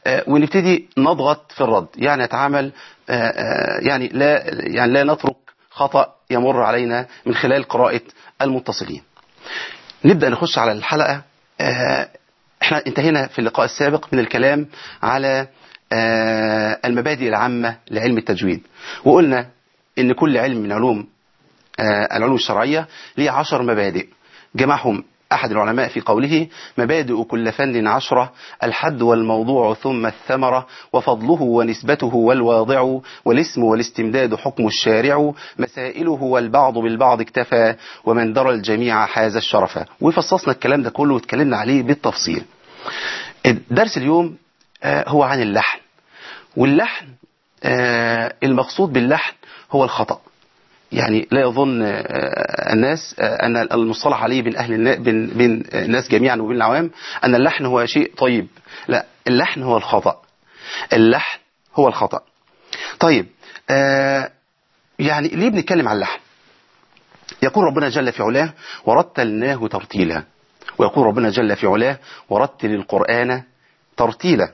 آه، ونبتدي نضغط في الرد يعني نتعامل آه، آه، يعني لا يعني لا نترك خطأ يمر علينا من خلال قراءة المتصلين نبدأ نخش على الحلقة آه، احنا انتهينا في اللقاء السابق من الكلام على آه، المبادئ العامة لعلم التجويد وقلنا ان كل علم من علوم آه، العلوم الشرعية ليه عشر مبادئ جمعهم أحد العلماء في قوله مبادئ كل فن عشرة الحد والموضوع ثم الثمرة وفضله ونسبته والواضع والاسم والاستمداد حكم الشارع مسائله والبعض بالبعض اكتفى ومن درى الجميع حاز الشرف وفصصنا الكلام ده كله واتكلمنا عليه بالتفصيل الدرس اليوم آه، هو عن اللحن واللحن آه، المقصود باللحن هو الخطأ يعني لا يظن آه، الناس آه، أن المصطلح عليه بين أهل النا- بين بين الناس جميعا وبين العوام أن اللحن هو شيء طيب لا اللحن هو الخطأ اللحن هو الخطأ طيب آه، يعني ليه بنتكلم عن اللحن يقول ربنا جل في علاه ورتلناه ترتيلا ويقول ربنا جل في علاه ورتل القرآن ترتيلا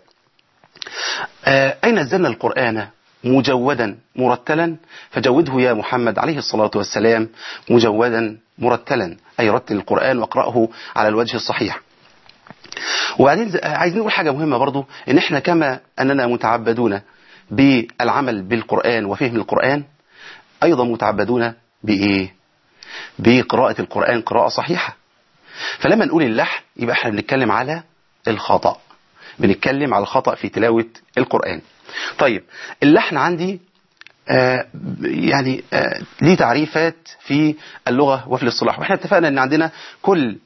آه، أين نزلنا القرآن مجودا مرتلا فجوده يا محمد عليه الصلاة والسلام مجودا مرتلا أي رتل القرآن واقرأه على الوجه الصحيح وبعدين ز- عايزين نقول حاجة مهمة برضو ان احنا كما اننا متعبدون بالعمل بالقرآن وفهم القرآن ايضا متعبدون بايه بقراءة القرآن قراءة صحيحة فلما نقول اللحن يبقى احنا بنتكلم على الخطأ بنتكلم على الخطأ في تلاوة القرآن طيب اللحن عندي آه يعني آه ليه تعريفات في اللغة وفي الاصطلاح واحنا اتفقنا ان عندنا كل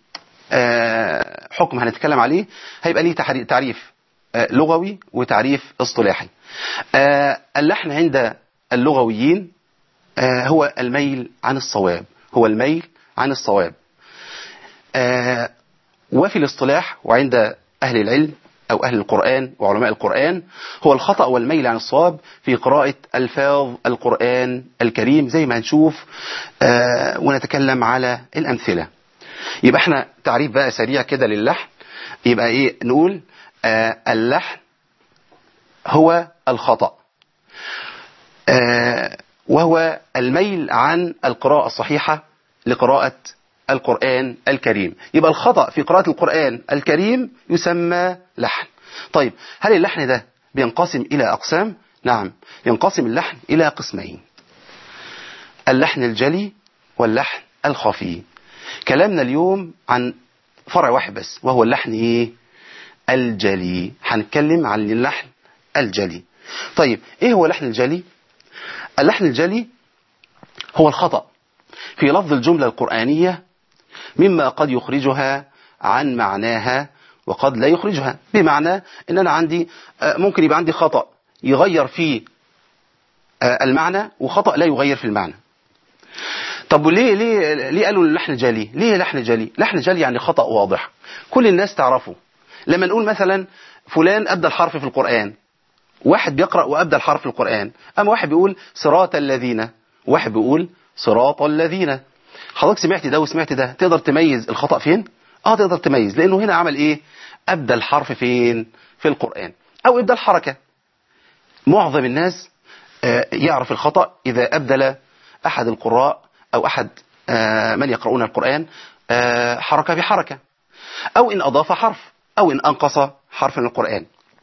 آه حكم هنتكلم عليه هيبقى ليه تحري- تعريف آه لغوي وتعريف اصطلاحي آه اللحن عند اللغويين آه هو الميل عن الصواب هو الميل عن الصواب آه وفي الاصطلاح وعند أهل العلم أو أهل القرآن وعلماء القرآن هو الخطأ والميل عن الصواب في قراءة ألفاظ القرآن الكريم زي ما هنشوف آه ونتكلم على الأمثلة يبقى احنا تعريف بقى سريع كده للحن يبقى ايه نقول آه اللحن هو الخطأ آه وهو الميل عن القراءة الصحيحة لقراءة القرآن الكريم يبقى الخطأ في قراءة القرآن الكريم يسمى لحن طيب هل اللحن ده بينقسم إلى أقسام نعم ينقسم اللحن إلى قسمين اللحن الجلي واللحن الخفي كلامنا اليوم عن فرع واحد بس وهو اللحن ايه الجلي هنتكلم عن اللحن الجلي طيب ايه هو اللحن الجلي اللحن الجلي هو الخطأ في لفظ الجملة القرآنية مما قد يخرجها عن معناها وقد لا يخرجها بمعنى ان انا عندي آه، ممكن يبقى عندي خطأ يغير في آه، المعنى وخطأ لا يغير في المعنى طب وليه ليه ليه قالوا اللحن جلي ليه لحن جلي لحن جلي يعني خطأ واضح كل الناس تعرفه لما نقول مثلا فلان أبدى الحرف في القرآن واحد بيقرأ وأبدى الحرف في القرآن أما واحد بيقول صراط الذين واحد بيقول صراط الذين حضرتك سمعت ده وسمعت ده تقدر تميز الخطأ فين اه تقدر تميز لأنه هنا عمل ايه أبدى الحرف فين في القرآن أو أبدى الحركة معظم الناس آه، يعرف الخطأ إذا أبدل أحد القراء أو أحد آه، من يقرؤون القرآن آه، حركة بحركة أو إن أضاف حرف أو إن أنقص حرف من القرآن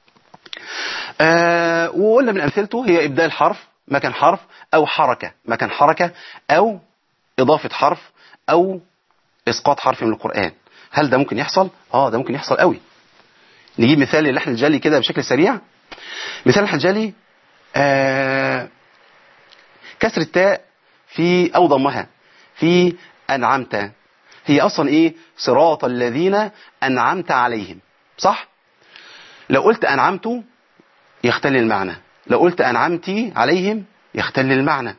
آه، وقلنا من أمثلته هي إبدال حرف مكان حرف أو حركة مكان حركة أو إضافة حرف أو إسقاط حرف من القرآن هل ده ممكن يحصل؟ آه ده ممكن يحصل قوي نجيب مثال للحن الجلي كده بشكل سريع مثال اللحن الجلي آه كسر التاء في أو ضمها في أنعمت هي أصلا إيه صراط الذين أنعمت عليهم صح لو قلت أنعمت يختل المعنى لو قلت أنعمتي عليهم يختل المعنى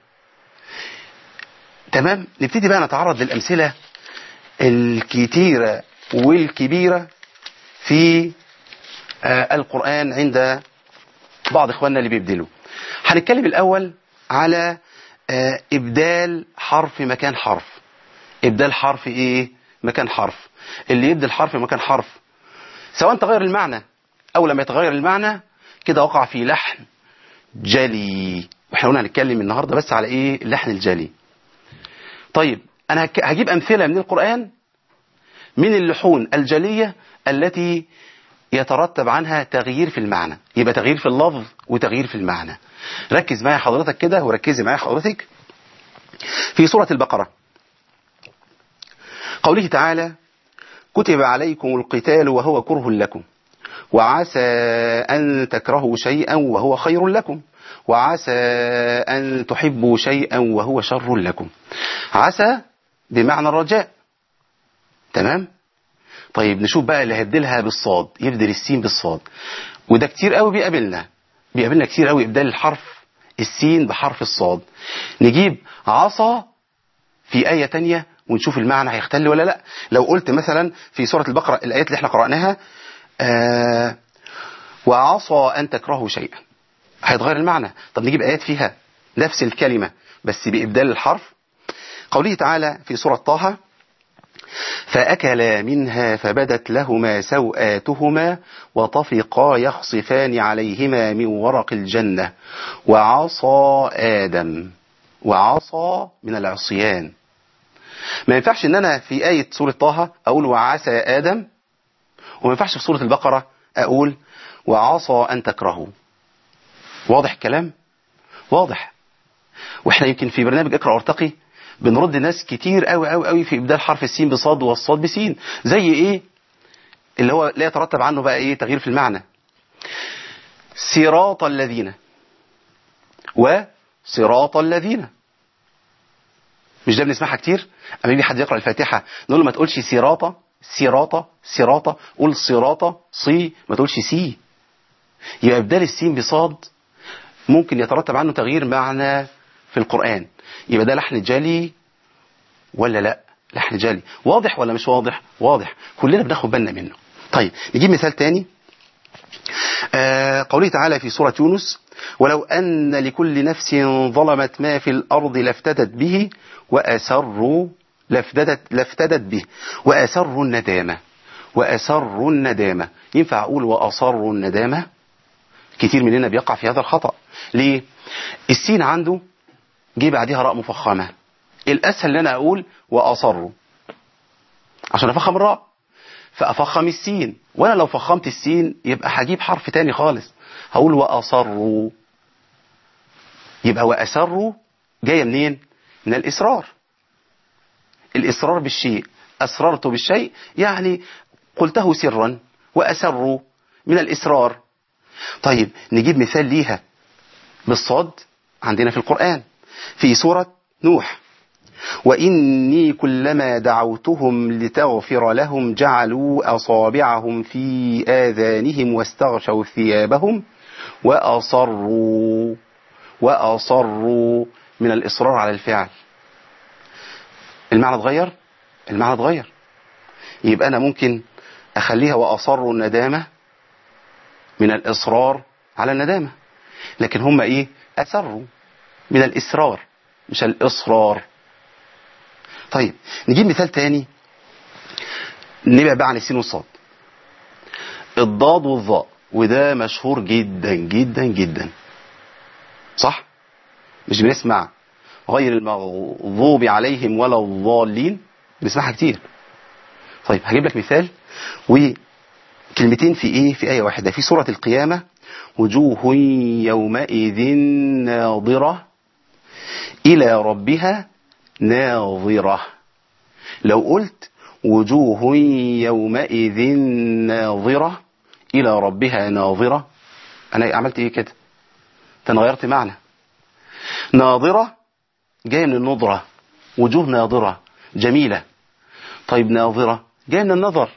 تمام نبتدي بقى نتعرض للأمثلة الكتيرة والكبيرة في آه القرآن عند بعض إخواننا اللي بيبدلوا هنتكلم الأول على آه إبدال حرف مكان حرف إبدال حرف إيه مكان حرف اللي يبدل حرف مكان حرف سواء تغير المعنى أو لم يتغير المعنى كده وقع في لحن جلي واحنا قلنا هنتكلم النهارده بس على ايه اللحن الجلي طيب انا هك- هجيب امثله من القران من اللحون الجليه التي يترتب عنها تغيير في المعنى يبقى تغيير في اللفظ وتغيير في المعنى ركز معايا حضرتك كده وركزي معايا حضرتك في سورة البقرة قوله تعالى كتب عليكم القتال وهو كره لكم وعسى أن تكرهوا شيئا وهو خير لكم وعسى أن تحبوا شيئا وهو شر لكم عسى بمعنى الرجاء تمام طيب نشوف بقى اللي هيبدلها بالصاد يبدل السين بالصاد وده كتير قوي بيقابلنا بيقابلنا كتير قوي ابدال الحرف السين بحرف الصاد نجيب عصا في آية تانية ونشوف المعنى هيختل ولا لا لو قلت مثلا في سورة البقرة الآيات اللي احنا قرأناها آه وعصى أن تكرهوا شيئا هيتغير المعنى طب نجيب آيات فيها نفس الكلمة بس بإبدال الحرف قوله تعالى في سورة طه فأكلا منها فبدت لهما سوآتهما وطفقا يخصفان عليهما من ورق الجنة وعصى آدم وعصى من العصيان ما ينفعش ان انا في آية سورة طه اقول وعسى آدم وما ينفعش في سورة البقرة اقول وعصى ان تكرهوا واضح الكلام واضح واحنا يمكن في برنامج اقرأ وارتقي بنرد ناس كتير قوي قوي قوي في ابدال حرف السين بصاد والصاد بسين زي ايه اللي هو لا يترتب عنه بقى ايه تغيير في المعنى صراط الذين وصراط الذين مش ده بنسمعها كتير اما يجي حد يقرا الفاتحه نقول له ما تقولش سراطه سراطه سراطه قول صراطه صي ما تقولش سي يبقى ابدال السين بصاد ممكن يترتب عنه تغيير معنى في القرآن يبقى ده لحن جلي ولا لا لحن جلي واضح ولا مش واضح واضح كلنا بناخد بالنا منه طيب نجيب مثال تاني آه قوله تعالى في سورة يونس ولو أن لكل نفس ظلمت ما في الأرض لافتدت به وأسروا لافتدت, لافتدت به وأسروا الندامة وأسروا الندامة ينفع أقول وأصروا الندامة كتير مننا بيقع في هذا الخطأ ليه السين عنده جه بعدها راء مفخمة الأسهل ان انا أقول وأصروا عشان أفخم الراء فأفخم السين وأنا لو فخمت السين يبقى هجيب حرف تاني خالص هقول وأصروا يبقى وأسروا جاية منين من الإصرار الإصرار بالشيء أسررت بالشيء يعني قلته سرا وأسروا من الإصرار طيب نجيب مثال ليها بالصاد عندنا في القرآن في سورة نوح وإني كلما دعوتهم لتغفر لهم جعلوا أصابعهم في آذانهم واستغشوا ثيابهم وأصروا وأصروا من الإصرار على الفعل المعنى اتغير المعنى اتغير يبقى أنا ممكن أخليها وأصروا الندامة من الإصرار على الندامة لكن هم إيه أسروا من الإصرار مش الإصرار طيب نجيب مثال تاني نبعد بقى عن السين والصاد الضاد والظاء وده مشهور جدا جدا جدا صح مش بنسمع غير المغضوب عليهم ولا الضالين بنسمعها كتير طيب هجيب لك مثال وكلمتين في ايه في آية واحدة في سورة القيامة وجوه يومئذ ناظرة إلى ربها ناظرة لو قلت وجوه يومئذ ناظرة إلى ربها ناظرة أنا عملت إيه كده أنا غيرت معنى ناظرة جاية من النظرة وجوه ناظرة جميلة طيب ناظرة جاية من النظر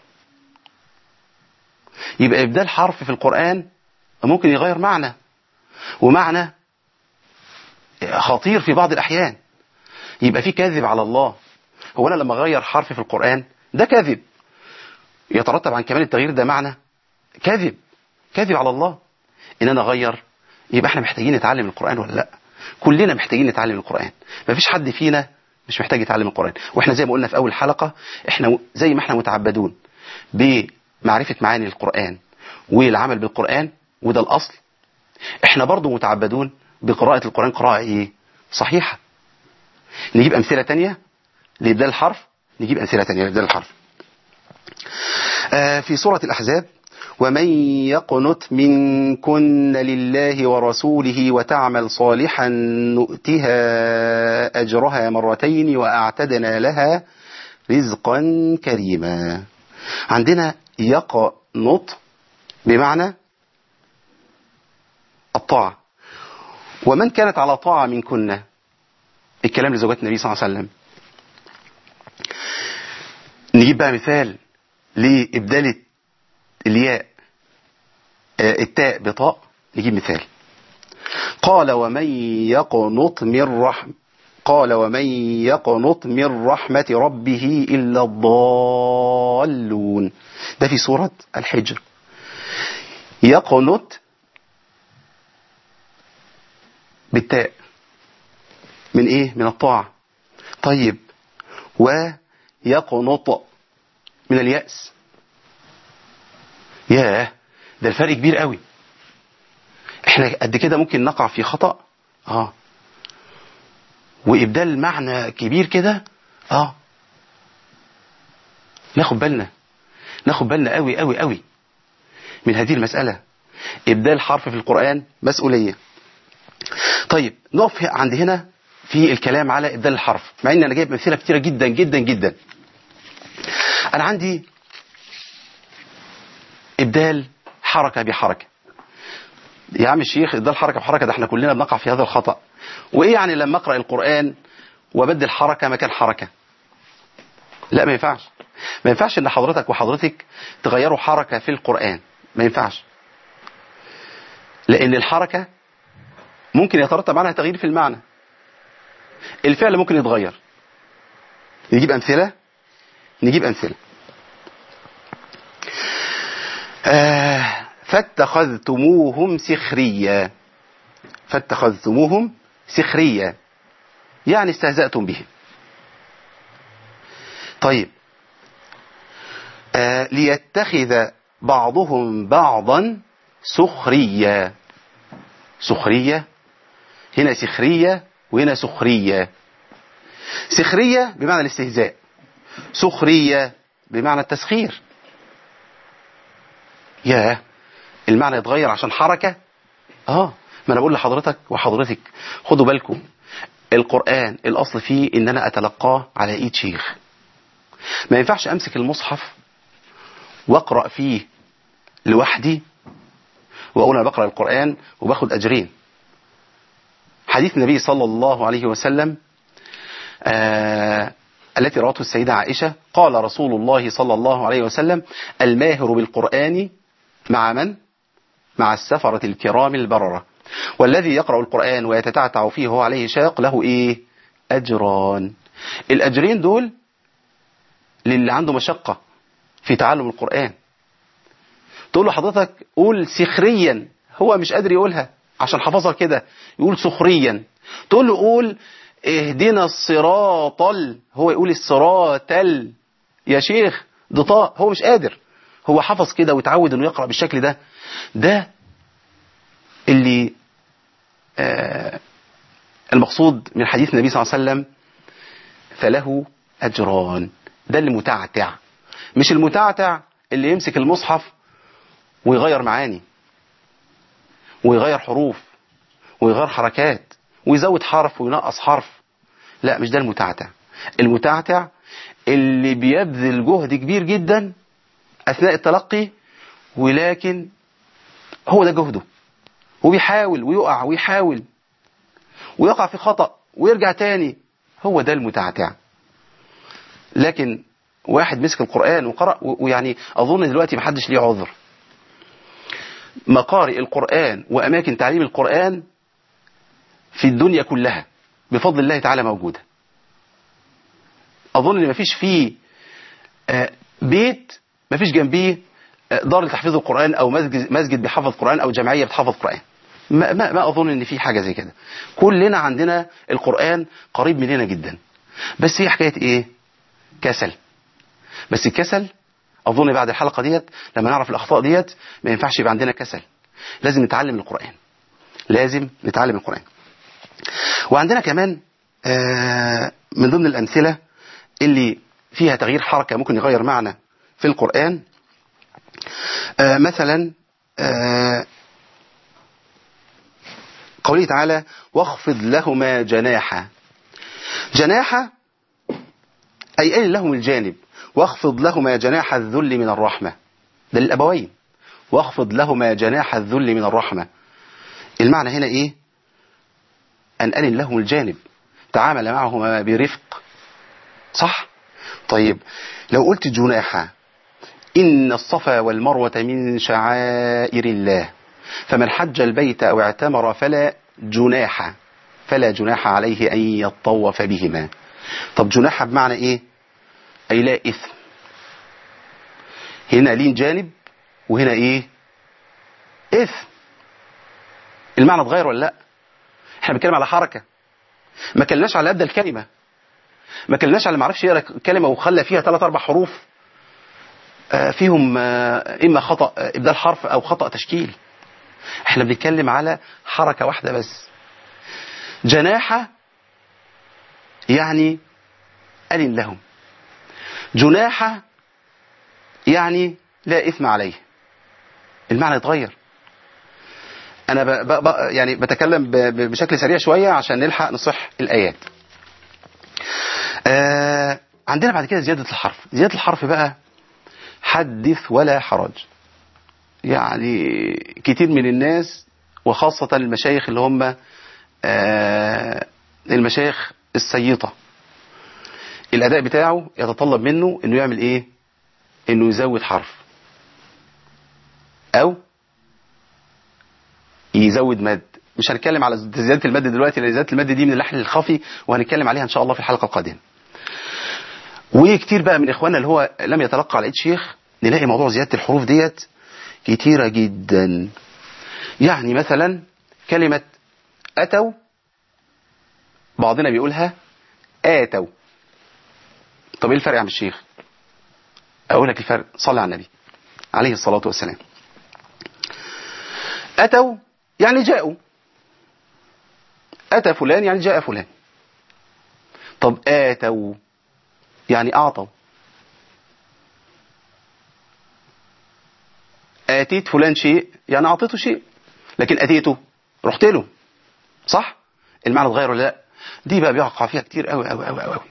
يبقى إبدال حرف في القرآن ممكن يغير معنى ومعنى خطير في بعض الأحيان يبقى في كذب على الله هو أنا لما أغير حرف في القرآن ده كذب يترتب عن كمان التغيير ده معنى كذب كذب على الله إن أنا أغير يبقى احنا محتاجين نتعلم القرآن ولا لا كلنا محتاجين نتعلم القرآن مفيش حد فينا مش محتاج يتعلم القرآن واحنا زي ما قلنا في أول حلقة احنا زي ما احنا متعبدون بمعرفة معاني القرآن والعمل بالقرآن وده الأصل احنا برضو متعبدون بقراءة القرآن قراءة ايه صحيحة نجيب امثلة تانية لإبدال الحرف نجيب امثلة تانية لإبدال الحرف آه في سورة الأحزاب ومن يقنت منكن لله ورسوله وتعمل صالحا نؤتها أجرها مرتين وأعتدنا لها رزقا كريما عندنا يقنط بمعنى الطاعة ومن كانت على طاعة منكن الكلام لزوجات النبي صلى الله عليه وسلم نجيب بقى مثال لإبدال الياء التاء بطاء نجيب مثال قال ومن يقنط من رحم قال ومن يقنط من رحمة ربه إلا الضالون ده في سورة الحجر يقنط بالتاء من ايه من الطاعة طيب ويقنط من اليأس ياه ده الفرق كبير قوي احنا قد كده ممكن نقع في خطأ اه وابدال معنى كبير كده اه ناخد بالنا ناخد بالنا قوي قوي قوي من هذه المسألة ابدال حرف في القرآن مسؤولية طيب نقف عند هنا في الكلام على ابدال الحرف مع ان انا جايب امثله كتيره جدا جدا جدا انا عندي ابدال حركه بحركه يا عم الشيخ ابدال حركه بحركه ده احنا كلنا بنقع في هذا الخطا وايه يعني لما اقرا القران وابدل حركه مكان حركه لا ما ينفعش ما ينفعش ان حضرتك وحضرتك تغيروا حركه في القران ما ينفعش لان الحركه ممكن يترتب عنها تغيير في المعنى الفعل ممكن يتغير نجيب أمثلة نجيب أمثلة آه فاتخذتموهم سخريا فاتخذتموهم سخريا يعني استهزأتم بهم طيب آه ليتخذ بعضهم بعضا سخريا سخرية هنا سخرية وهنا سخرية سخرية بمعنى الاستهزاء سخرية بمعنى التسخير يا المعنى يتغير عشان حركة اه ما انا بقول لحضرتك وحضرتك خدوا بالكم القرآن الاصل فيه ان انا اتلقاه على ايد شيخ ما ينفعش امسك المصحف واقرأ فيه لوحدي واقول انا بقرأ القرآن وباخد اجرين حديث النبي صلى الله عليه وسلم آه التي روته السيدة عائشة قال رسول الله صلى الله عليه وسلم الماهر بالقرآن مع من؟ مع السفرة الكرام البررة والذي يقرأ القرآن ويتتعتع فيه وهو عليه شاق له إيه؟ أجران الأجرين دول للي عنده مشقة في تعلم القرآن تقول له حضرتك قول سخريا هو مش قادر يقولها عشان حفظها كده يقول سخريا تقول له قول اهدنا الصراط ال هو يقول الصراط ال يا شيخ ده طاء هو مش قادر هو حفظ كده وتعود انه يقرأ بالشكل ده ده اللي آه المقصود من حديث النبي صلى الله عليه وسلم فله أجران ده اللي متعتع مش المتعتع اللي يمسك المصحف ويغير معاني ويغير حروف ويغير حركات ويزود حرف وينقص حرف لا مش ده المتعتع المتعتع اللي بيبذل جهد كبير جدا أثناء التلقي ولكن هو ده جهده وبيحاول ويقع ويحاول ويقع في خطأ ويرجع تاني هو ده المتعتع لكن واحد مسك القرآن وقرأ ويعني أظن دلوقتي محدش ليه عذر مقارئ القرآن وأماكن تعليم القرآن في الدنيا كلها بفضل الله تعالى موجودة أظن أن مفيش فيه بيت مفيش جنبيه دار لتحفيظ القرآن أو مسجد, مسجد بيحفظ قرآن أو جمعية بتحفظ قرآن ما, ما, ما أظن أن في حاجة زي كده كلنا عندنا القرآن قريب مننا جدا بس هي حكاية إيه كسل بس الكسل أظن بعد الحلقة ديت لما نعرف الأخطاء ديت ما ينفعش يبقى عندنا كسل لازم نتعلم القرآن لازم نتعلم القرآن وعندنا كمان آه، من ضمن الأمثلة اللي فيها تغيير حركة ممكن يغير معنى في القرآن آه، مثلا آه، قوله تعالى واخفض لهما جناحا جناحا أي قال لهم الجانب واخفض لهما جناح الذل من الرحمة ده للأبوين واخفض لهما جناح الذل من الرحمة المعنى هنا إيه أن ألن لهم الجانب تعامل معهما برفق صح طيب لو قلت جناحا إن الصفا والمروة من شعائر الله فمن حج البيت أو اعتمر فلا جناح فلا جناح عليه أن يطوف بهما طب جناح بمعنى إيه أي لا إثم هنا لين جانب وهنا إيه إثم المعنى اتغير ولا لا احنا بنتكلم على حركة ما كلناش على أبدى الكلمة ما كلناش على ما عرفش يقرا كلمة وخلى فيها ثلاث أربع حروف آه، فيهم آه، إما خطأ آه، إبدال حرف أو خطأ تشكيل احنا بنتكلم على حركة واحدة بس جناح يعني ألن لهم جناح يعني لا إثم عليه المعنى يتغير أنا ب ب ب يعني بتكلم ب ب بشكل سريع شوية عشان نلحق نصح الآيات آه عندنا بعد كده زيادة الحرف زيادة الحرف بقى حدث ولا حرج يعني كتير من الناس وخاصة المشايخ اللي هم آه المشايخ السيطة الأداء بتاعه يتطلب منه انه يعمل ايه انه يزود حرف او يزود مد مش هنتكلم على زيادة المد دلوقتي لان زيادة المد دي من اللحن الخفي وهنتكلم عليها ان شاء الله في الحلقة القادمة وكتير بقى من اخواننا اللي هو لم يتلقى على ايد شيخ نلاقي موضوع زيادة الحروف ديت كتيرة جدا يعني مثلا كلمة أتوا بعضنا بيقولها آتوا طب ايه الفرق يا عم الشيخ اقول لك الفرق صلى على النبي عليه الصلاة والسلام أتوا يعني جاءوا أتى فلان يعني جاء فلان طب آتوا يعني أعطوا آتيت فلان شيء يعني أعطيته شيء لكن أتيته رحت له صح المعنى اتغير ولا لا دي بقى بيقع فيها كتير قوي قوي قوي قوي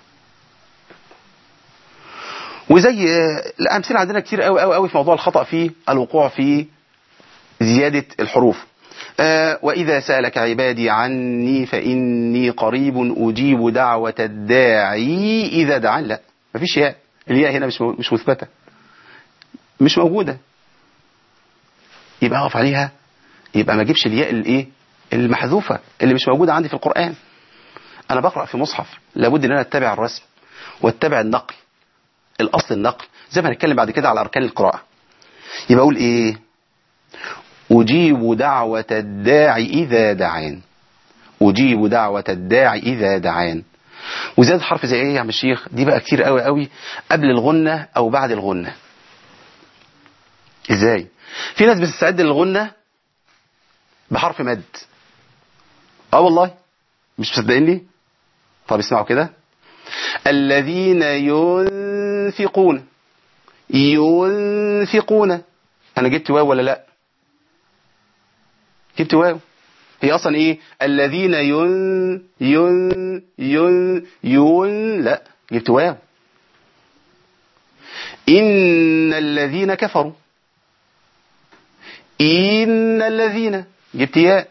وزي الأمثلة عندنا كتير قوي قوي قوي في موضوع الخطأ في الوقوع في زيادة الحروف آه وإذا سألك عبادي عني فإني قريب أجيب دعوة الداعي إذا دعان لا مفيش ياء الياء هنا مش مش مثبتة مش موجودة يبقى أقف عليها يبقى ما اجيبش الياء الايه المحذوفة اللي مش موجودة عندي في القرآن أنا بقرأ في مصحف لابد أن أنا أتبع الرسم واتبع النقل الأصل النقل زي ما هنتكلم بعد كده على أركان القراءة يبقى أقول إيه أجيب دعوة الداعي إذا دعان أجيب دعوة الداعي إذا دعان وزيادة حرف زي إيه يا عم الشيخ دي بقى كتير قوي قوي قبل الغنة أو بعد الغنة إزاي في ناس بتستعد للغنة بحرف مد اه والله مش مصدقين لي طب اسمعوا كده الذين ينفقون ينفقون انا جبت واو ولا لا جبت واو هي اصلا ايه الذين ين ين ين ين لا جبت واو ان الذين كفروا ان الذين جبت ياء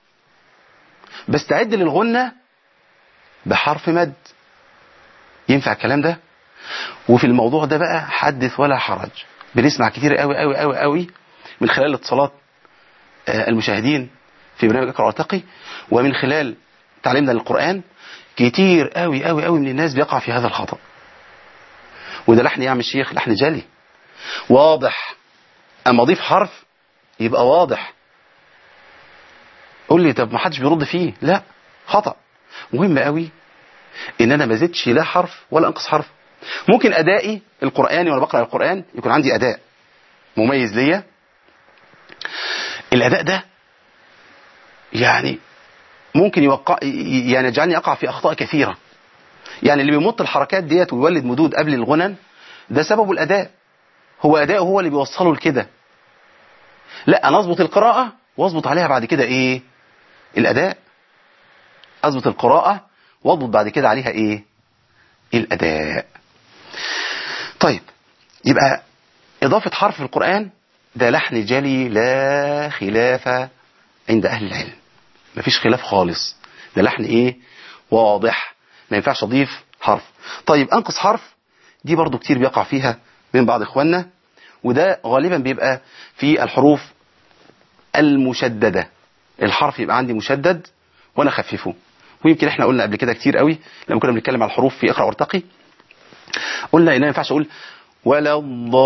بستعد للغنة بحرف مد ينفع الكلام ده وفي الموضوع ده بقى حدث ولا حرج بنسمع كتير قوي قوي قوي قوي من خلال اتصالات المشاهدين في برنامج اقرا وارتقي ومن خلال تعليمنا للقرآن كتير قوي قوي قوي من الناس بيقع في هذا الخطأ وده لحن يا عم الشيخ لحن جلي واضح اما اضيف حرف يبقى واضح قول لي طب ما حدش بيرد فيه لا خطأ مهم قوي ان انا ما زدش لا حرف ولا انقص حرف ممكن ادائي القرآني وانا بقرأ القرآن يكون عندي اداء مميز ليا الاداء ده يعني ممكن يوقع يعني يجعلني اقع في اخطاء كثيره يعني اللي بيمط الحركات ديت ويولد مدود قبل الغنن ده سببه الاداء هو اداؤه هو اللي بيوصله لكده لا انا اظبط القراءه واظبط عليها بعد كده ايه الاداء اظبط القراءه واضبط بعد كده عليها ايه الاداء طيب يبقى اضافه حرف في القران ده لحن جلي لا خلاف عند اهل العلم مفيش خلاف خالص ده لحن ايه واضح ما ينفعش اضيف حرف طيب انقص حرف دي برضو كتير بيقع فيها من بعض اخواننا وده غالبا بيبقى في الحروف المشددة الحرف يبقى عندي مشدد وانا اخففه ويمكن احنا قلنا قبل كده كتير قوي لما كنا بنتكلم على الحروف في اقرا وارتقي قلنا ان ما ينفعش اقول ولا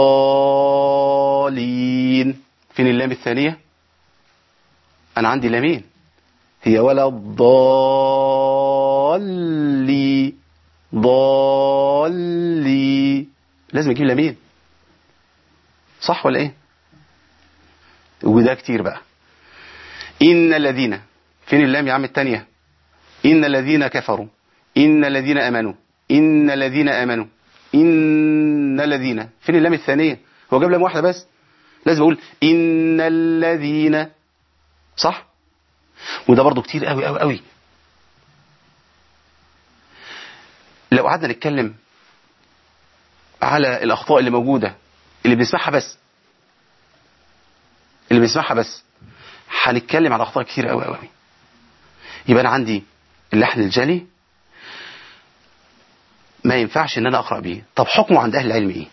الضالين فين اللام الثانية انا عندي لامين هي ولا الضالي ضالي لازم اجيب لامين صح ولا ايه وده كتير بقى ان الذين فين اللام يا عم التانية ان الذين كفروا ان الذين امنوا ان الذين امنوا ان الذين فين اللام الثانية هو جاب لام واحدة بس لازم اقول ان الذين صح وده برضو كتير قوي قوي قوي لو قعدنا نتكلم على الاخطاء اللي موجودة اللي بنسمعها بس اللي بنسمعها بس هنتكلم على اخطاء كتير قوي قوي يبقى انا عندي اللحن الجلي ما ينفعش ان انا اقرا بيه طب حكمه عند اهل العلم ايه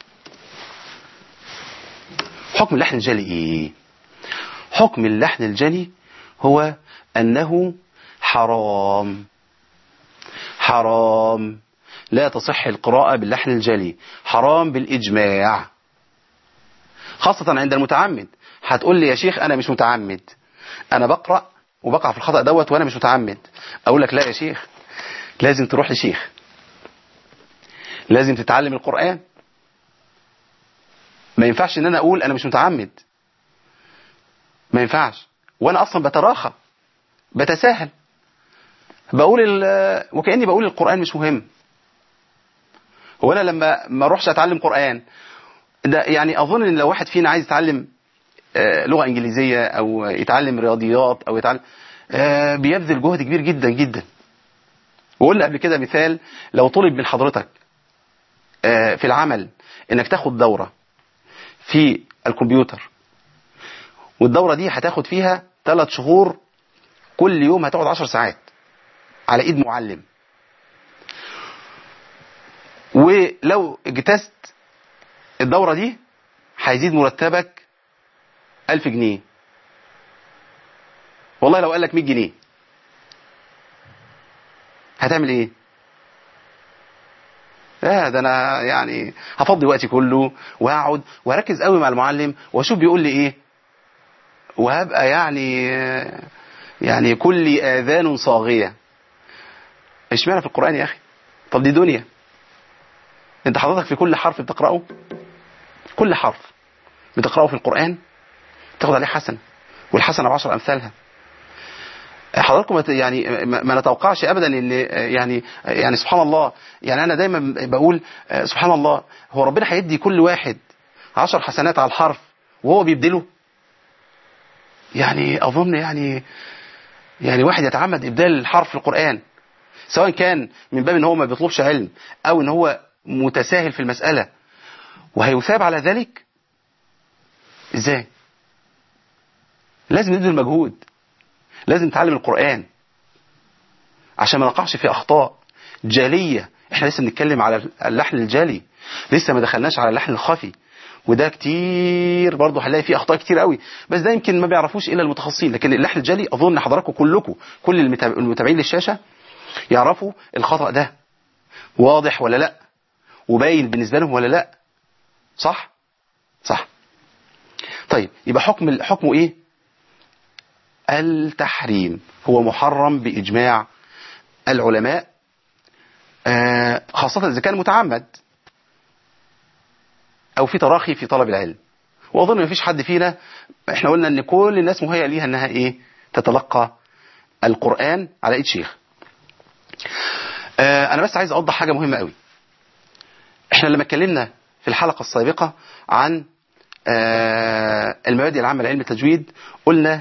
حكم اللحن الجلي ايه حكم اللحن الجلي هو انه حرام حرام لا تصح القراءة باللحن الجلي حرام بالإجماع خاصة عند المتعمد هتقول لي يا شيخ أنا مش متعمد أنا بقرأ وبقع في الخطأ دوت وأنا مش متعمد أقول لك لا يا شيخ لازم تروح لشيخ لازم تتعلم القرآن ما ينفعش ان انا اقول انا مش متعمد ما ينفعش وانا اصلا بتراخى بتساهل بقول وكاني بقول القران مش مهم هو انا لما ما اروحش اتعلم قران ده يعني اظن ان لو واحد فينا عايز يتعلم لغه انجليزيه او يتعلم رياضيات او يتعلم بيبذل جهد كبير جدا جدا وقلنا قبل كده مثال لو طلب من حضرتك في العمل انك تاخد دوره في الكمبيوتر والدورة دي هتاخد فيها ثلاث شهور كل يوم هتقعد عشر ساعات على ايد معلم ولو اجتزت الدورة دي هيزيد مرتبك ألف جنيه والله لو قال لك 100 جنيه هتعمل ايه اه ده انا يعني هفضي وقتي كله وهقعد وهركز قوي مع المعلم واشوف بيقول لي ايه وهبقى يعني يعني كل اذان صاغيه اشمعنى في القران يا اخي طب دي دنيا انت حضرتك في كل حرف بتقراه كل حرف بتقراه في القران تاخد عليه حسنه والحسنه بعشر امثالها حضراتكم يعني ما نتوقعش ابدا ان يعني يعني سبحان الله يعني انا دايما بقول سبحان الله هو ربنا هيدي كل واحد عشر حسنات على الحرف وهو بيبدله يعني اظن يعني يعني واحد يتعمد ابدال الحرف في القران سواء كان من باب ان هو ما بيطلبش علم او ان هو متساهل في المساله وهيثاب على ذلك ازاي لازم نبذل مجهود لازم نتعلم القرآن عشان ما نقعش في أخطاء جالية احنا لسه بنتكلم على اللحن الجالي لسه ما دخلناش على اللحن الخفي وده كتير برضه هنلاقي فيه اخطاء كتير قوي بس ده يمكن ما بيعرفوش الا المتخصصين لكن اللحن الجالي اظن حضراتكم كلكم كل المتابعين للشاشه يعرفوا الخطا ده واضح ولا لا وباين بالنسبه لهم ولا لا صح صح طيب يبقى حكم حكمه ايه التحريم هو محرم بإجماع العلماء خاصة إذا كان متعمد أو في تراخي في طلب العلم وأظن ما فيش حد فينا احنا قلنا ان كل الناس مهيئة ليها انها ايه تتلقى القرآن على ايد شيخ آه انا بس عايز اوضح حاجة مهمة قوي احنا لما اتكلمنا في الحلقة السابقة عن آه المبادئ العامة لعلم التجويد قلنا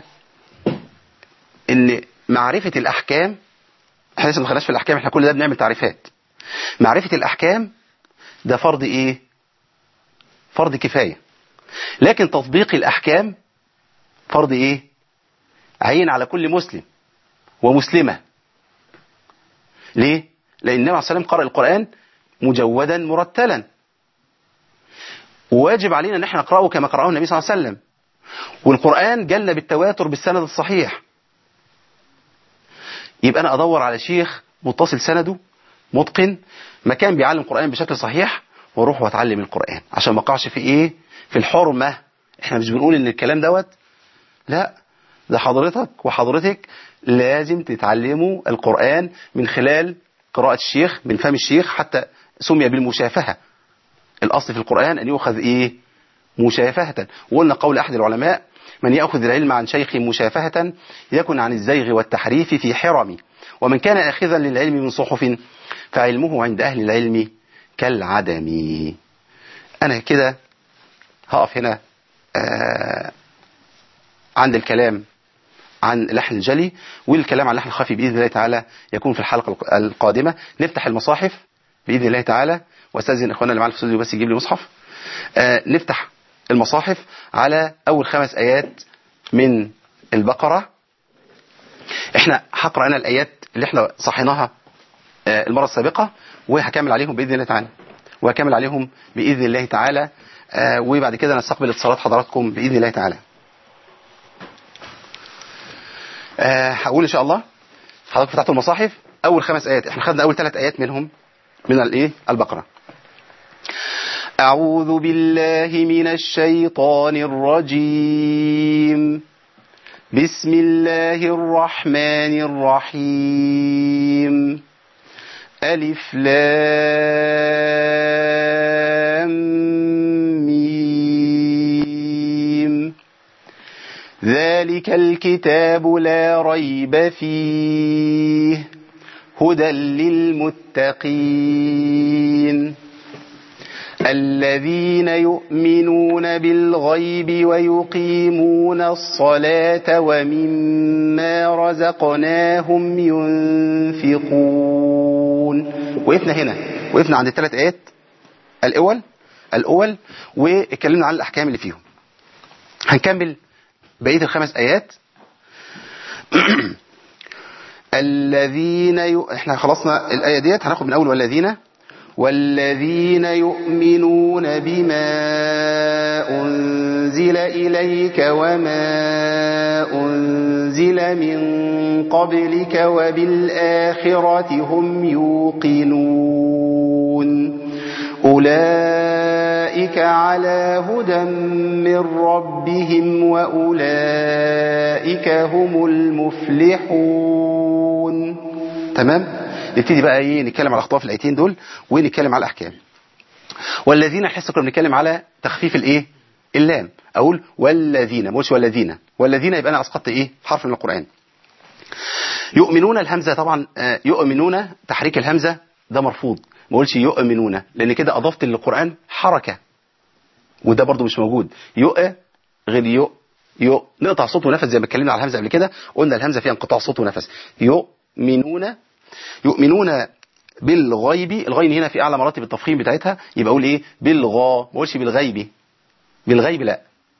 ان معرفة الاحكام احنا لسه ما دخلناش في الاحكام احنا كل ده بنعمل تعريفات معرفة الاحكام ده فرض ايه فرض كفاية لكن تطبيق الاحكام فرض ايه عين على كل مسلم ومسلمة ليه لان النبي عليه الصلاة والسلام قرأ القرآن مجودا مرتلا وواجب علينا ان احنا نقرأه كما قرأه النبي صلى الله عليه وسلم والقرآن جل بالتواتر بالسند الصحيح يبقى انا ادور على شيخ متصل سنده متقن مكان بيعلم القرآن بشكل صحيح واروح واتعلم القرآن عشان ما اقعش في ايه في الحرمة احنا مش بنقول ان الكلام دوت لا ده حضرتك وحضرتك لازم تتعلموا القرآن من خلال قراءة الشيخ من فم الشيخ حتى سمي بالمشافهة الأصل في القرآن أن يؤخذ إيه مشافهة وقلنا قول أحد العلماء من يأخذ العلم عن شيخ مشافهة يكن عن الزيغ والتحريف في حرم ومن كان آخذا للعلم من صحف فعلمه عند أهل العلم كالعدم أنا كده هقف هنا آه عند الكلام عن اللحن الجلي والكلام عن اللحن الخفي بإذن الله تعالى يكون في الحلقة القادمة نفتح المصاحف بإذن الله تعالى واستاذن اخواننا اللي معانا في الاستوديو بس يجيب لي مصحف آه نفتح المصاحف على اول خمس ايات من البقرة احنا هقرا انا الايات اللي احنا صحيناها آه المرة السابقة وهكمل عليهم بإذن الله تعالى وهكمل عليهم بإذن الله تعالى آه وبعد كده نستقبل اتصالات حضراتكم بإذن الله تعالى آه هقول ان شاء الله حضرتك فتحتوا المصاحف اول خمس ايات احنا خدنا اول ثلاث ايات منهم من الايه البقره اعوذ بالله من الشيطان الرجيم بسم الله الرحمن الرحيم الف لام ميم ذلك الكتاب لا ريب فيه هدى للمتقين الذين يؤمنون بالغيب ويقيمون الصلاة ومما رزقناهم ينفقون وقفنا هنا وقفنا عند الثلاث آيات الأول الأول واتكلمنا عن الأحكام اللي فيهم هنكمل بقية الخمس آيات الذين ي... احنا خلصنا الآية ديت هناخد من أول والذين والذين يؤمنون بما أنزل إليك وما أنزل من قبلك وبالآخرة هم يوقنون أولئك على هدى من ربهم وأولئك هم المفلحون تمام نبتدي بقى ايه نتكلم على اخطاء في الايتين دول ونتكلم على الاحكام والذين احس كنا بنتكلم على تخفيف الايه اللام اقول والذين ما اقولش والذين والذين يبقى انا اسقطت ايه حرف من القران يؤمنون الهمزه طبعا يؤمنون تحريك الهمزه ده مرفوض ما اقولش يؤمنون لان كده اضفت للقران حركه وده برضو مش موجود يؤ غير يؤ يؤ نقطع صوت ونفس زي ما اتكلمنا على الهمزه قبل كده قلنا الهمزه فيها انقطاع صوت ونفس يؤمنون يؤمنون بالغيب الغين هنا في اعلى مراتب التفخيم بتاعتها يبقى اقول ايه بالغا ما اقولش بالغيب بالغيب لا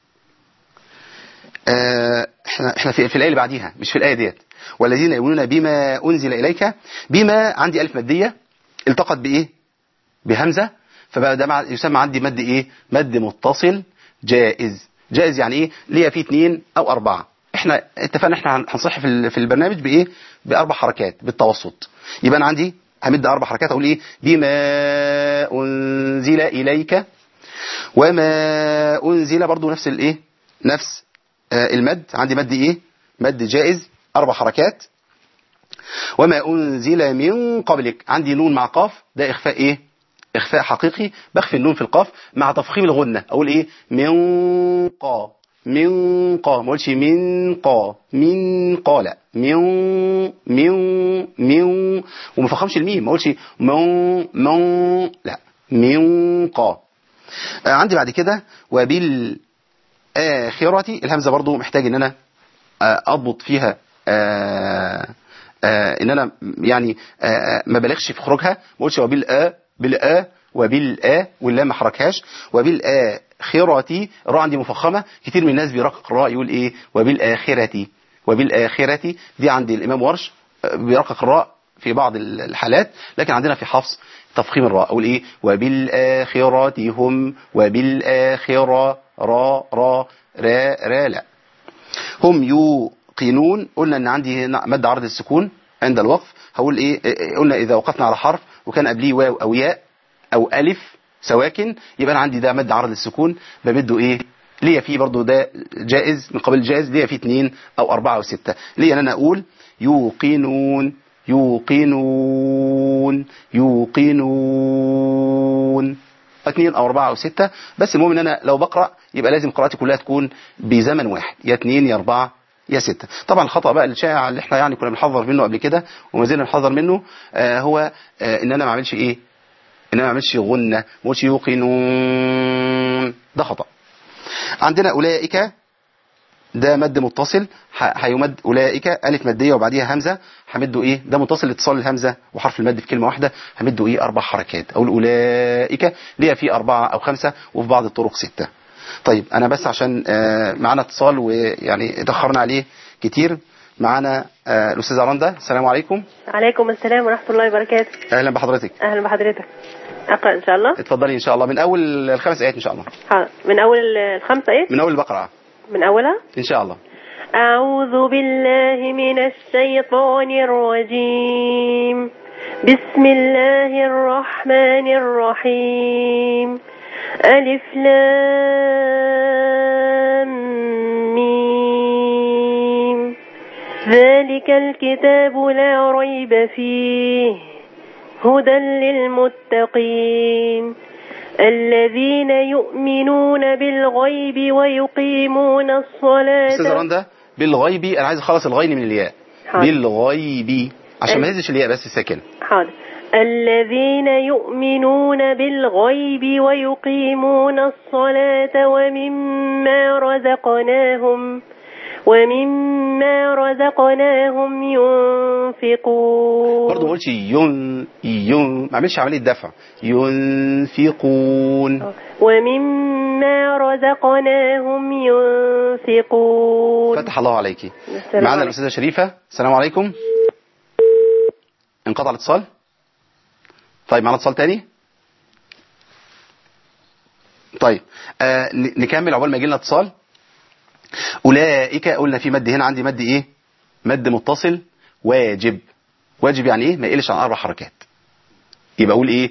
آه احنا احنا في, في الايه اللي بعديها مش في الايه ديت والذين يؤمنون بما انزل اليك بما عندي الف ماديه التقت بايه بهمزه فبقى ده يسمى عندي مد ايه مد متصل جائز جائز يعني ايه ليا فيه اثنين او اربعه احنا اتفقنا احنا هنصح في في البرنامج بايه باربع حركات بالتوسط يبقى انا عندي همد اربع حركات اقول ايه بما انزل اليك وما انزل برضو نفس الايه نفس آه المد عندي مد ايه مد جائز اربع حركات وما انزل من قبلك عندي نون مع قاف ده اخفاء ايه اخفاء حقيقي بخفي النون في القاف مع تفخيم الغنه اقول ايه من قا من قا ما اقولش من قا من قا لا من من من وما فخمش الميم ما اقولش من من لا من قا آه عندي بعد كده وبالآخرة الهمزة برضو محتاج ان انا آه اضبط فيها آه آه ان انا يعني آه ما بلغش في خروجها ما اقولش وبالآ بالآ وبالآ واللام ما حركهاش وبالآخرة الراء عندي مفخمة كتير من الناس بيرقق الراء يقول ايه وبالآخرة وبالآخرة دي عند الإمام ورش آه، بيرقق الراء في بعض الحالات لكن عندنا في حفص تفخيم الراء أقول إيه وبالآخرة هم وبالآخرة را را را را لا هم يوقنون قلنا ان عندي هنا مد عرض السكون عند الوقف هقول ايه إيه، قلنا اذا وقفنا على حرف وكان قبليه واو او ياء او الف سواكن يبقى انا عندي ده مد عرض السكون بمده ايه ليا فيه برضو ده جائز من قبل الجائز ليا فيه اثنين او اربعة او ستة ليا ان انا اقول يوقنون يوقنون يوقنون اثنين او اربعة او ستة بس المهم ان انا لو بقرأ يبقى لازم قراءتي كلها تكون بزمن واحد يا اثنين يا اربعة يا ستة طبعا الخطأ بقى الشائع اللي احنا يعني كنا بنحذر منه قبل كده وما زلنا بنحذر منه آه هو آه ان انا ما اعملش ايه ان انا ما اعملش غنة ما اقولش يوقنون ده خطأ عندنا اولئك ده مد متصل ح- هيمد اولئك الف ماديه وبعديها همزه همده ايه ده متصل اتصال الهمزه وحرف المد في كلمه واحده همده ايه اربع حركات اقول اولئك ليها في اربعه او خمسه وفي بعض الطرق سته طيب انا بس عشان آه، معانا اتصال ويعني اتاخرنا عليه كتير معانا آه، الاستاذه رندا السلام عليكم عليكم السلام ورحمة الله وبركاته اهلا بحضرتك أهلا بحضرتك أقرأ إن شاء الله اتفضلي ان شاء الله من اول الخمس ايات ان شاء الله حاضر من أول الخمسة إيه من اول البقره من أولها ان شاء الله أعوذ بالله من الشيطان الرجيم بسم الله الرحمن الرحيم ألف لام ميم ذلك الكتاب لا ريب فيه هدى للمتقين الذين يؤمنون بالغيب ويقيمون الصلاة استاذه رندا بالغيب انا عايز اخلص الغين من الياء حاضر. بالغيب عشان ما أي. يهزش الياء بس ساكن حاضر الذين يؤمنون بالغيب ويقيمون الصلاة ومما رزقناهم ومما رزقناهم ينفقون برضه ما قلتش ين ين ما عملش عمليه دفع ينفقون ومما رزقناهم ينفقون فتح الله عليك السلام معانا عليكم. الاستاذه شريفه السلام عليكم انقطع الاتصال طيب معانا اتصال تاني طيب آه ن- نكمل عقبال ما يجي لنا اتصال اولئك قلنا في مد هنا عندي مد ايه مد متصل واجب واجب يعني ايه ما يقلش عن اربع حركات يبقى اقول ايه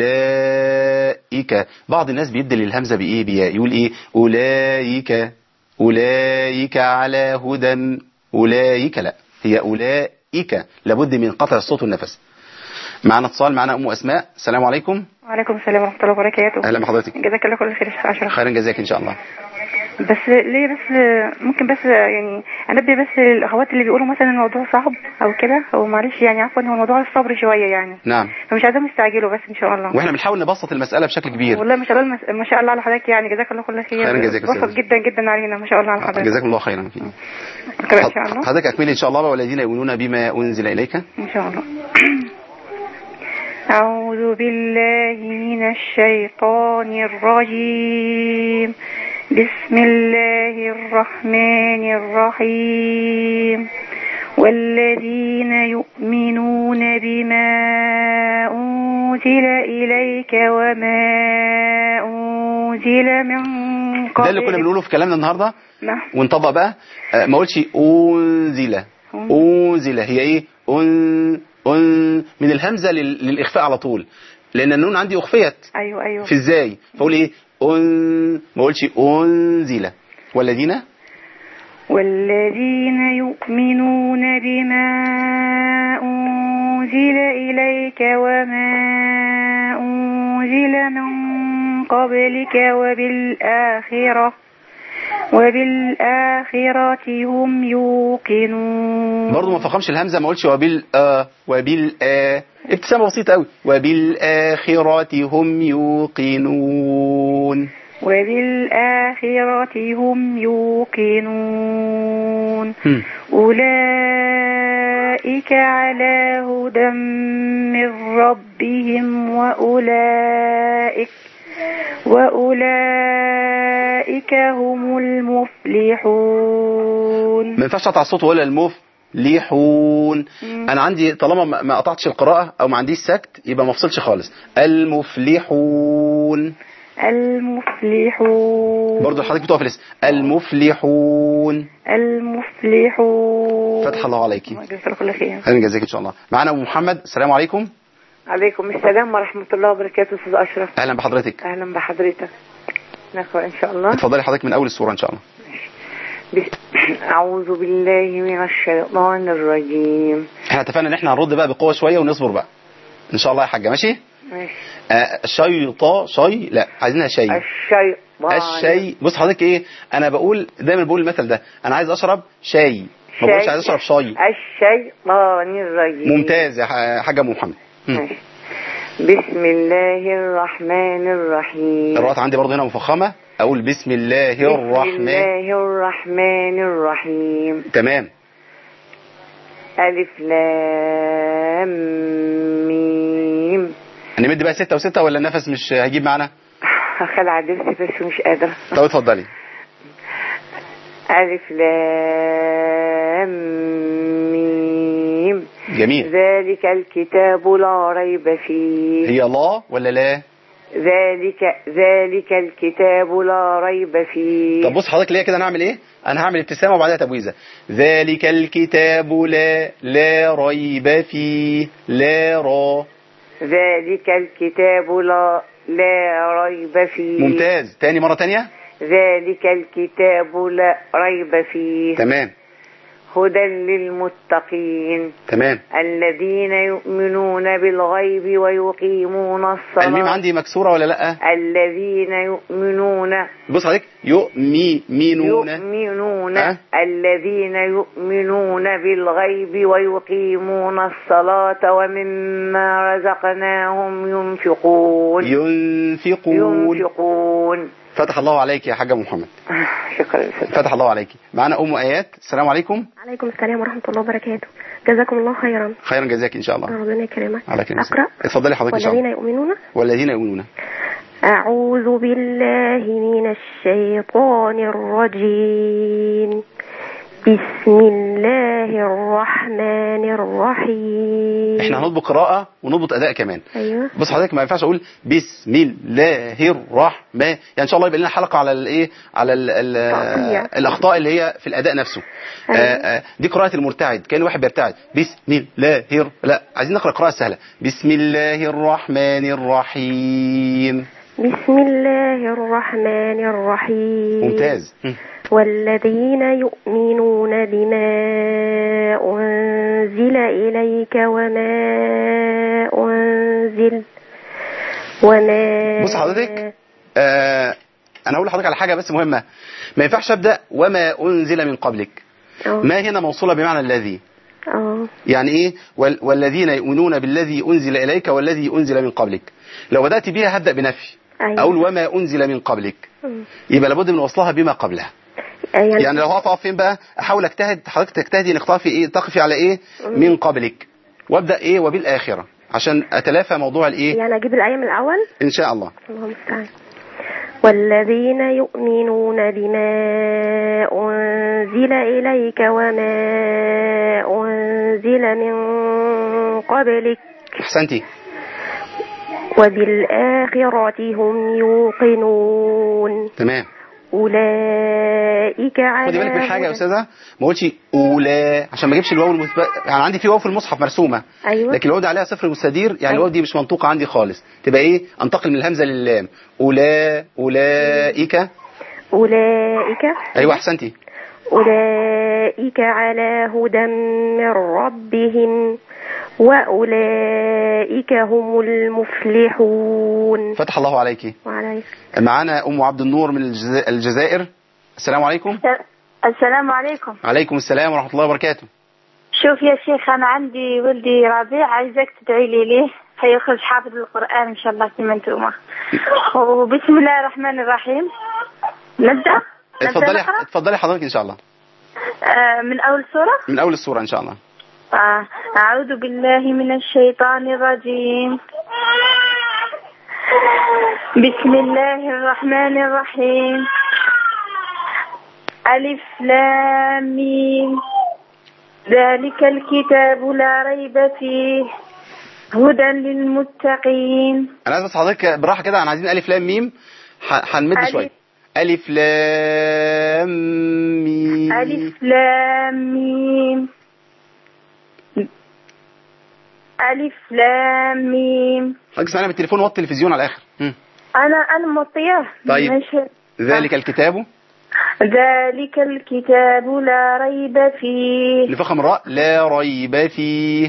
اولئك بعض الناس بيبدل الهمزه بايه بياء يقول ايه اولئك اولئك على هدى اولئك لا هي اولئك لابد من قطع الصوت والنفس معنا اتصال معنا ام اسماء السلام عليكم وعليكم السلام ورحمة الله وبركاته اهلا بحضرتك جزاك الله كل خير يا شيخ أشرف خيرا جزاك ان شاء الله بس ليه بس ممكن بس يعني انبه بس الاخوات اللي بيقولوا مثلا الموضوع صعب او كده هو معلش يعني عفوا هو موضوع الصبر شويه يعني نعم فمش عايزاهم يستعجلوا بس ان شاء الله واحنا بنحاول نبسط المساله بشكل كبير والله ما شاء الله المس- ما شاء الله على حضرتك يعني جزاك الله كل خير خيرا جزاك يا وصل أستاذ. جدا جدا علينا ما شاء الله على حضرتك جزاكم الله خيرا اقرا ان شاء الله حضرتك اكملي ان شاء الله والذين يؤمنون بما انزل اليك إن شاء الله أعوذ بالله من الشيطان الرجيم بسم الله الرحمن الرحيم والذين يؤمنون بما أنزل إليك وما أنزل من قبلك ده اللي كنا بنقوله في كلامنا النهارده نعم ونطبق بقى آه، ما قلتش انزل انزل هي ايه ان ان من الهمزه لل- للاخفاء على طول لان النون عندي اخفيت أيوه أيوه في ازاي فاقول ايه ان ما اقولش انزل والذين والذين يؤمنون بما أنزل إليك وما أنزل من قبلك وبالآخرة وبالآخرة هم يوقنون برضه ما فخمش الهمزه ما اقولش وبال آه وبال آه ابتسامه بسيطه قوي وبالاخره هم يوقنون وبالآخرة هم يوقنون هم. أولئك على هدى من ربهم وأولئك وأولئك هم المفلحون ما ينفعش اقطع الصوت ولا المفلحون مم. انا عندي طالما ما- ما قطعتش القراءه او ما عنديش سكت يبقى ما افصلش خالص المفلحون المفلحون برضه حضرتك بتقف الاسم المفلحون المفلحون فتح الله عليكي جزاك الله خير خير جزاك ان شاء الله معانا ابو محمد السلام عليكم عليكم السلام ورحمة الله وبركاته أستاذ أشرف اهلا بحضرتك أهلا بحضرتك نقرأ إن شاء الله اتفضلي حضرتك من اول السوره ان شاء الله بس- أعوذ بالله من الشيطان الرجيم احنا اتفقنا ان احنا هنرد بقى بقوه شويه ونصبر بقى ان شاء الله يا حاجه ماشي ماشي آه شيطا شي لا عايزينها شيء الشيطان الشاي بص حضرتك ايه انا بقول دايما بقول المثل ده انا عايز اشرب شاي ما بقولش شاي. عايز اشرب شاي الشيطان الرجيم ممتاز يا ح- حاجه ام محمد مم. ماشي. بسم الله الرحمن الرحيم الرات عندي برضه هنا مفخمه اقول بسم الله بسم الرحمن الله الرحمن الرحيم تمام ألف لام ميم نمد بقى ستة وستة ولا النفس مش هيجيب معانا هخلع درسي بس مش قادرة طب اتفضلي ألف لام ميم جميل ذلك الكتاب لا ريب فيه هي الله ولا لا ذلك ذلك الكتاب لا ريب فيه طب بص حضرتك ليا كده انا هعمل ايه انا هعمل ابتسامه وبعدها تبويزه ذلك الكتاب لا لا ريب فيه لا را ذلك الكتاب لا لا ريب فيه ممتاز تاني مره تانية ذلك الكتاب لا ريب فيه تمام هدى للمتقين تمام الذين يؤمنون بالغيب ويقيمون الصلاة الميم عندي مكسوره ولا لا الذين يؤمنون بص حضرتك يؤمنون يؤمنون أه؟ الذين يؤمنون بالغيب ويقيمون الصلاة ومما رزقناهم ينفقون ينفقون ينفقون فتح الله عليك يا حاجه محمد شكرا أستاذ. فتح الله عليك معانا ام ايات السلام عليكم عليكم السلام ورحمة الله وبركاته جزاكم الله خيرا خيرا جزاك ان شاء الله ربنا يكرمك على كلمة أقرأ اتفضلي حضرتك ان شاء والذين الله يؤمنون والذين يؤمنون أعوذ بالله من الشيطان الرجيم بسم الله الرحمن الرحيم احنا هنضبط قراءه ونضبط اداء كمان أيوه بص حضرتك ما ينفعش اقول بسم الله الرحمن يعني ان شاء الله يبقى لنا حلقه على الايه على ال ال تقطيع. الاخطاء اللي هي في الاداء نفسه أيوة. آه، آه، دي قراءه المرتعد كان واحد بيرتعد بسم الله الر- لا عايزين نقرا قراءه سهله بسم الله الرحمن الرحيم بسم الله الرحمن الرحيم ممتاز م. والذين يؤمنون بما أنزل إليك وما أنزل وما بص حضرتك آه انا هقول لحضرتك على حاجه بس مهمه ما ينفعش ابدا وما انزل من قبلك اه ما هنا موصوله بمعنى الذي اه يعني ايه وال- والذين يؤمنون بالذي انزل اليك والذي انزل من قبلك لو بدات بيها هبدا بنفي أيوة. اقول وما انزل من قبلك مم. يبقى لابد من وصلها بما قبلها يعني, يعني لو هقف فين بقى احاول اجتهد حضرتك تجتهدي انك تقفي ايه تقفي على ايه من قبلك وابدا ايه وبالاخره عشان اتلافى موضوع الايه يعني أجيب الآية من الأول ان شاء الله اللهم المستعان والذين يؤمنون بما أنزل إليك وما أنزل من قبلك احسنتي وبالآخرة هم يوقنون تمام أولئك على خدي بالك من حاجه يا هدى- استاذه ما قلتش اولى عشان ما اجيبش الواو المثبت يعني عندي في واو في المصحف مرسومه أيوة لكن الواو دي عليها صفر مستدير يعني أيوة. الواو دي مش منطوقه عندي خالص تبقى ايه انتقل من الهمزه للام اولا اولئك أولئك ايوه احسنتي أولئك على هدى من ربهم وأولئك هم المفلحون فتح الله عليك وعليك معانا ام عبد النور من الجزا- الجزائر السلام عليكم السلام عليكم عليكم السلام ورحمة الله وبركاته شوف يا شيخ أنا عندي ولدي ربيع عايزك تدعي لي ليه هيخرج حافظ القرآن إن شاء الله كما أنتم وبسم الله الرحمن الرحيم نبدأ نبدأ اتفضلي نقرأ اتفضلي حضرتك إن شاء الله آه من أول سورة من أول السورة إن شاء الله آه. أعوذ بالله من الشيطان الرجيم بسم الله الرحمن الرحيم ألف لام ميم ذلك الكتاب لا ريب فيه هدى للمتقين أنا عايز بس حضرتك بالراحة كده أنا عايزين ألف لام ميم ح- هنمد ألف. شوية ألف لام ميم ألف لام ميم ألف لام ميم حضرتك اسمعنا بالتليفون وطي التلفزيون على الآخر مم. أنا أنا مطية طيب. ماشي. ذلك الكتاب ذلك الكتاب لا ريب فيه لفخم الراء لا ريب فيه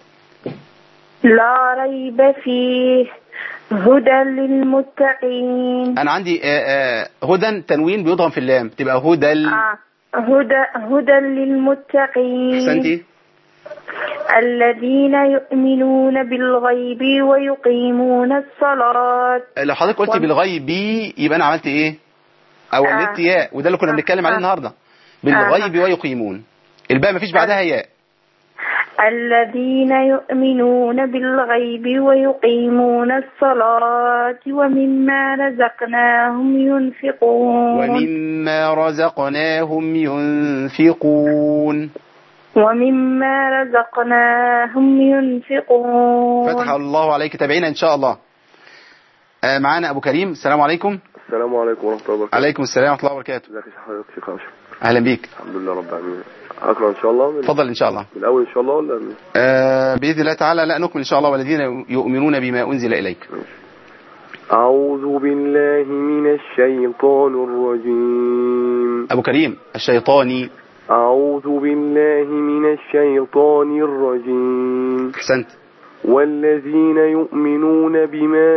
لا ريب فيه هدى للمتقين أنا عندي آه، آه، هدى تنوين بيضغم في اللام تبقى هدى ال- آه. هدى هدى للمتقين أحسنتي الذين يؤمنون بالغيب ويقيمون الصلاة لو حضرتك قلتي وال- بالغيب يبقى أنا عملت إيه أو آه. قلت ياء وده اللي كنا بنتكلم عليه آه. النهاردة بالغيب ويقيمون الباء مفيش بعدها ياء الذين يؤمنون بالغيب ويقيمون الصلاة ومما رزقناهم ينفقون ومما رزقناهم ينفقون ومما رزقناهم ينفقون فتح الله عليك تابعينا إن شاء الله آه، معانا أبو كريم السلام عليكم السلام عليكم ورحمة الله وبركاته عليكم السلام ورحمة الله وبركاته ازيك يا حضرتك شيخ أشرف أهلا بيك الحمد لله رب العالمين أقرأ إن شاء الله من, اتفضل إن شاء الله من الأول إن شاء الله ولا من آه، بإذن الله تعالى لا نكمل إن شاء الله والذين يؤمنون بما أنزل إليك أعوذ بالله من الشيطان الرجيم أبو كريم الشيطاني أعوذ بالله من الشيطان الرجيم أحسنت والذين يؤمنون بما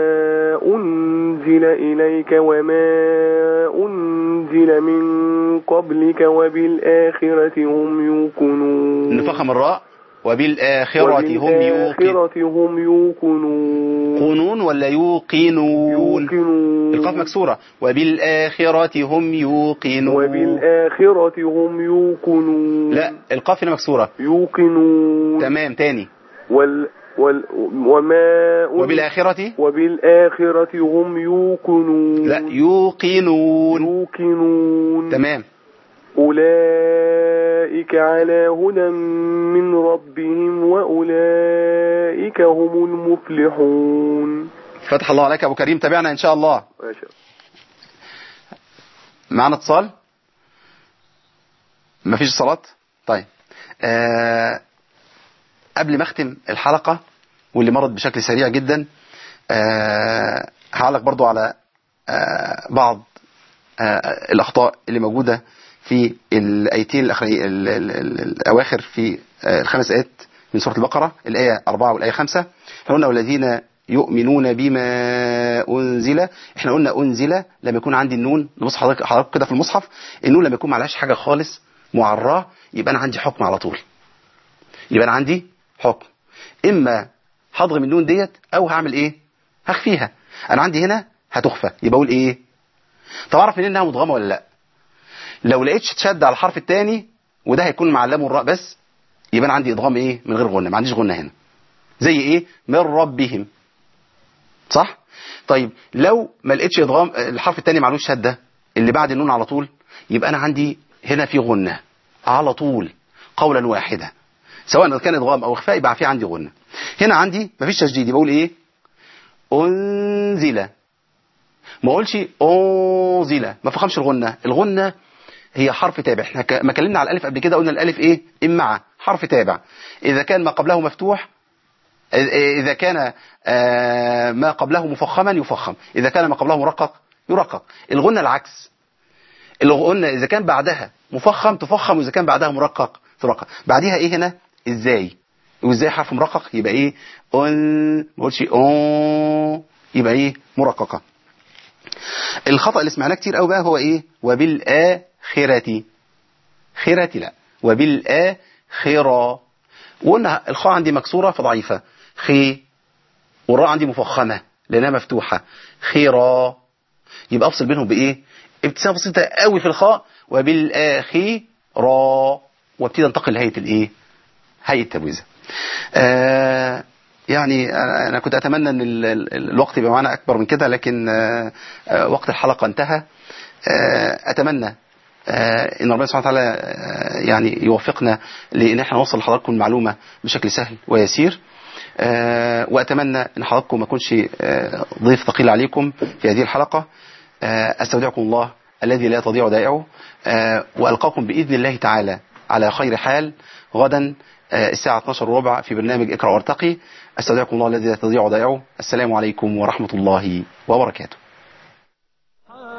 أنزل إليك وما أنزل من قبلك وبالآخرة هم يوقنون نفخم الراء وبالآخرة هم يوقنون وبالآخرة هم يوقنون قنون ولا يوقنون يوقنون القاف مكسورة وبالآخرة هم يوقنون وبالآخرة هم يوقنون لا القاف هنا مكسورة يوقنون تمام تاني وال وال وما أن- وبالآخرة وبالآخرة هم يوقنون لا يوقنون يوقنون تمام أولئك على هدى من ربهم وأولئك هم المفلحون فتح الله عليك يا أبو كريم تابعنا إن شاء الله ما شاء معنا اتصال مفيش صلاة طيب آه قبل ما اختم الحلقة واللي مرت بشكل سريع جدا آه هعلق برضو على آه بعض آه الأخطاء اللي موجودة في الآيتين الأخري ال- ال- ال- الأواخر في آه الخمس آيات من سورة البقرة الآية 4 والآية 5 احنا قلنا والذين يؤمنون بما أنزل احنا قلنا أنزل لما يكون عندي النون نبص حضرتك حضرتك كده في المصحف النون لما يكون معلهاش حاجة خالص معراه يبقى أنا عندي حكم على طول يبقى أنا عندي حكم إما هضغم النون ديت أو هعمل إيه هخفيها أنا عندي هنا هتخفى يبقى أقول إيه طب أعرف منين إنها مدغمة ولا لأ لو لقيتش تشد على الحرف الثاني وده هيكون مع اللام والراء بس يبقى أنا عندي إدغام إيه من غير غنة ما عنديش غنة هنا زي إيه من ربهم صح طيب لو ما لقيتش ادغام الحرف الثاني معلوش شده اللي بعد النون على طول يبقى انا عندي هنا في غنه على طول قولا واحدا سواء كان ادغام او اخفاء يبقى في عندي غنه هنا عندي مفيش تشديد بقول ايه انزل ما اقولش انزل ما فخمش الغنه الغنه هي حرف تابع احنا ك- ما اتكلمنا على الالف قبل كده قلنا الالف ايه امع حرف تابع اذا كان ما قبله مفتوح إذا كان آه، ما قبله مفخما يفخم إذا كان ما قبله مرقق يرقق الغنة العكس الغنة إذا كان بعدها مفخم تفخم وإذا كان بعدها مرقق ترقق بعدها إيه هنا إزاي وإزاي حرف مرقق يبقى إيه أن ما قلتش أن يبقى إيه مرققة الخطأ اللي سمعناه كتير قوي بقى هو ايه وبالآخرة خيرة لا وبالآخرة وقلنا الخاء عندي مكسورة فضعيفة خي والراء عندي مفخمة لأنها مفتوحة خيرا يبقى أفصل بينهم بإيه ابتسامة بسيطة قوي في الخاء وبالآخرة وابتدي انتقل لهيئة الإيه هيئة التبويزة آه يعني أنا كنت أتمنى أن ال- ال- الوقت يبقى معنا أكبر من كده لكن آه آه وقت الحلقة انتهى آه أتمنى آه، ان ربنا سبحانه وتعالى آه، يعني يوفقنا لان احنا نوصل لحضراتكم المعلومه بشكل سهل ويسير آه، واتمنى ان حضراتكم ما اكونش آه، ضيف ثقيل عليكم في هذه الحلقه آه، استودعكم الله الذي لا تضيع ودائعه آه، والقاكم باذن الله تعالى على خير حال غدا آه، الساعه 12 وربع في برنامج اقرا وارتقي استودعكم الله الذي لا تضيع ودائعه السلام عليكم ورحمه الله وبركاته